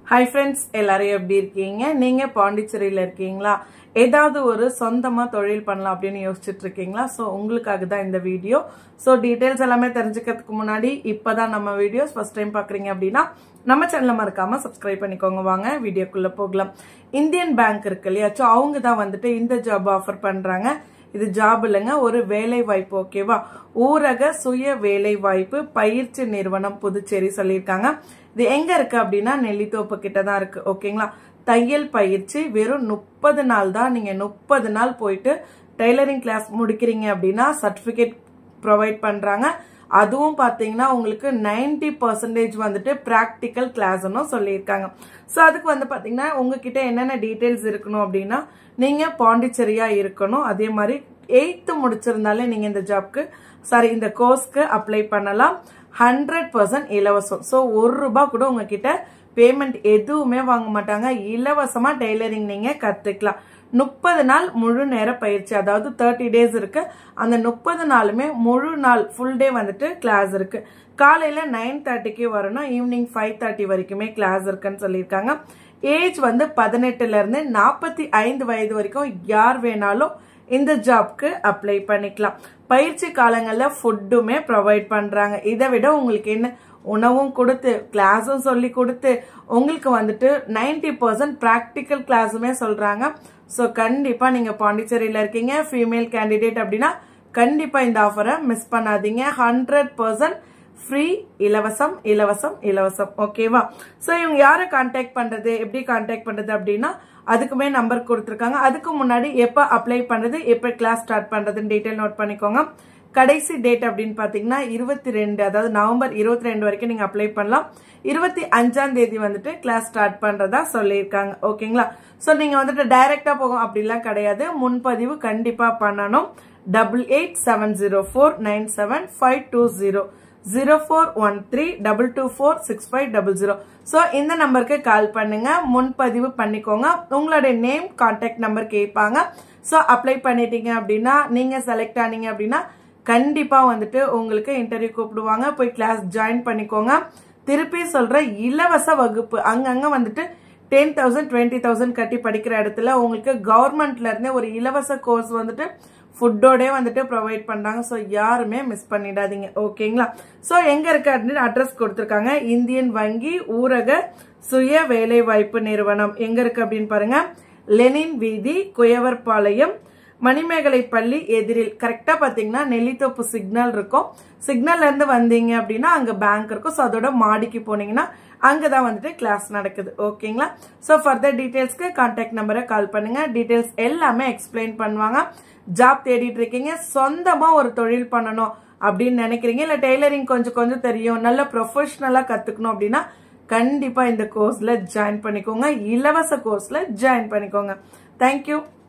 hi friends எல்லாரும் எப்படி இருக்கீங்க நீங்க பாண்டிச்சேரியில இருக்கீங்களா ஏதாவது ஒரு சொந்தமா தொழில் பண்ணலாம் அப்படின்னு யோசிச்சுட்டு இருக்கீங்களா ஸோ உங்களுக்காக தான் இந்த வீடியோ ஸோ டீடைல்ஸ் எல்லாமே தெரிஞ்சுக்கிறதுக்கு முன்னாடி இப்பதான் நம்ம வீடியோஸ் ஃபர்ஸ்ட் டைம் பாக்குறீங்க அப்படின்னா நம்ம சேனலை மறக்காம சப்ஸ்கிரைப் பண்ணிக்கோங்க வாங்க வீடியோக்குள்ள போகலாம் இந்தியன் பேங்க் இருக்கு இல்லையா ஸோ அவங்க தான் வந்துட்டு இந்த ஜாப் ஆஃபர் பண்றாங்க இது ஜாப் இல்லைங்க ஒரு வேலை வாய்ப்பு ஓகேவா ஊரக சுய வேலை வாய்ப்பு பயிற்சி நிறுவனம் புதுச்சேரி சொல்லியிருக்காங்க இது எங்க இருக்கு அப்படின்னா நெல்லித்தோப்பு கிட்ட தான் இருக்கு ஓகேங்களா தையல் பயிற்சி வெறும் முப்பது நாள் தான் நீங்க முப்பது நாள் போயிட்டு டெய்லரிங் கிளாஸ் முடிக்கிறீங்க அப்படின்னா சர்டிபிகேட் ப்ரொவைட் பண்றாங்க அதுவும் பாத்தீங்கன்னா உங்களுக்கு நைன்டி பர்சன்டேஜ் வந்துட்டு ப்ராக்டிக்கல் கிளாஸ்னு சொல்லியிருக்காங்க ஸோ அதுக்கு வந்து பாத்தீங்கன்னா உங்ககிட்ட என்னென்ன டீட்டெயில்ஸ் இருக்கணும் அப்படின்னா நீங்க பாண்டிச்சேரியா இருக்கணும் அதே மாதிரி எயித்து முடிச்சிருந்தாலே நீங்க இந்த ஜாப்க்கு சாரி இந்த கோர்ஸ்க்கு அப்ளை பண்ணலாம் ஹண்ட்ரட் பர்சன்ட் இலவசம் ஸோ ஒரு ரூபாய் கூட உங்ககிட்ட பேமெண்ட் எதுவுமே வாங்க மாட்டாங்க இலவசமா டெய்லரிங் நீங்க கத்துக்கலாம் முப்பது நாள் முழு நேர பயிற்சி அதாவது தேர்ட்டி டேஸ் இருக்கு அந்த முப்பது நாளுமே முழு நாள் ஃபுல் டே வந்துட்டு கிளாஸ் இருக்கு காலையில நைன் தேர்ட்டிக்கு வரணும் ஈவினிங் ஃபைவ் தேர்ட்டி வரைக்குமே கிளாஸ் இருக்குன்னு சொல்லியிருக்காங்க ஏஜ் வந்து பதினெட்டுல இருந்து நாற்பத்தி ஐந்து வயது வரைக்கும் யார் வேணாலும் இந்த ஜாப்க்கு அப்ளை பண்ணிக்கலாம் பயிற்சி காலங்களில் ஃபுட்டுமே ப்ரொவைட் பண்றாங்க இதை விட உங்களுக்கு என்ன உணவும் கொடுத்து கிளாஸும் சொல்லி கொடுத்து உங்களுக்கு வந்துட்டு நைன்டி பர்சன்ட் ப்ராக்டிக்கல் கிளாஸுமே சொல்றாங்க ஸோ கண்டிப்பா நீங்க பாண்டிச்சேரியில இருக்கீங்க ஃபீமேல் கேண்டிடேட் அப்படின்னா கண்டிப்பா இந்த ஆஃபரை மிஸ் பண்ணாதீங்க ஹண்ட்ரட் பர்சன்ட் ஃப்ரீ இலவசம் இலவசம் இலவசம் ஓகேவா ஸோ இவங்க யாரை கான்டாக்ட் பண்றது எப்படி கான்டாக்ட் பண்றது அப்படின்னா அதுக்குமே நம்பர் கொடுத்துருக்காங்க அதுக்கு முன்னாடி எப்போ அப்ளை பண்றது எப்போ கிளாஸ் ஸ்டார்ட் பண்றதுன்னு டீட்டெயில் நோட் பண்ணிக்கோங்க கடைசி டேட் அப்படின்னு பாத்தீங்கன்னா இருபத்தி ரெண்டு அதாவது நவம்பர் இருபத்தி ரெண்டு வரைக்கும் நீங்க அப்ளை பண்ணலாம் இருபத்தி அஞ்சாம் தேதி வந்துட்டு கிளாஸ் ஸ்டார்ட் பண்றதா சொல்லியிருக்காங்க ஓகேங்களா ஸோ நீங்க வந்துட்டு டைரக்டா போகும் அப்படிலாம் கிடையாது முன்பதிவு கண்டிப்பா பண்ணணும் double eight seven zero four nine seven five two zero zero four one three double two four six five double zero so இந்த நம்பருக்கு கால் பண்ணுங்க முன்பதிவு பண்ணிக்கோங்க உங்களுடைய நேம் கான்டாக்ட் நம்பர் கேட்பாங்க ஸோ அப்ளை பண்ணிட்டீங்க அப்படின்னா நீங்க செலக்ட் ஆனீங்க அப்படின்னா கண்டிப்பா வந்துட்டு உங்களுக்கு இன்டர்வியூ கூப்பிடுவாங்க போய் கிளாஸ் ஜாயின் பண்ணிக்கோங்க திருப்பி சொல்ற இலவச வகுப்பு அங்கங்க வந்துட்டு டென் தௌசண்ட் டுவெண்ட்டி தௌசண்ட் கட்டி படிக்கிற இடத்துல உங்களுக்கு கவர்மெண்ட்ல இருந்தே ஒரு இலவச கோர்ஸ் வந்துட்டு ஃபுட்டோடே வந்துட்டு ப்ரொவைட் பண்றாங்க ஸோ யாருமே மிஸ் பண்ணிடாதீங்க ஓகேங்களா ஸோ எங்க இருக்கு அப்படின்னு அட்ரஸ் கொடுத்துருக்காங்க இந்தியன் வங்கி ஊரக சுய வேலை வாய்ப்பு நிறுவனம் எங்க இருக்கு அப்படின்னு பாருங்க லெனின் வீதி குயவர்பாளையம் மணிமேகலை பள்ளி எதிரில் கரெக்டா பாத்தீங்கன்னா நெல்லித்தோப்பு சிக்னல் இருக்கும் சிக்னல்ல இருந்து வந்தீங்க அப்படின்னா அங்க பேங்க் இருக்கும் ஸோ அதோட மாடிக்கு போனீங்கன்னா அங்கதான் வந்துட்டு கிளாஸ் நடக்குது ஓகேங்களா ஸோ ஃபர்தர் டீடைல்ஸ்க்கு கான்டாக்ட் நம்பரை கால் பண்ணுங்க டீடைல்ஸ் எல்லாமே எக்ஸ்பிளைன் பண்ணுவாங்க ஜாப் தேடிட்டு இருக்கீங்க சொந்தமா ஒரு தொழில் பண்ணணும் அப்படின்னு நினைக்கிறீங்க இல்ல டெய்லரிங் கொஞ்சம் கொஞ்சம் தெரியும் நல்ல ப்ரொஃபஷனலா கத்துக்கணும் அப்படின்னா கண்டிப்பா இந்த கோர்ஸ்ல ஜாயின் பண்ணிக்கோங்க இலவச கோர்ஸ்ல ஜாயின் பண்ணிக்கோங்க தேங்க்யூ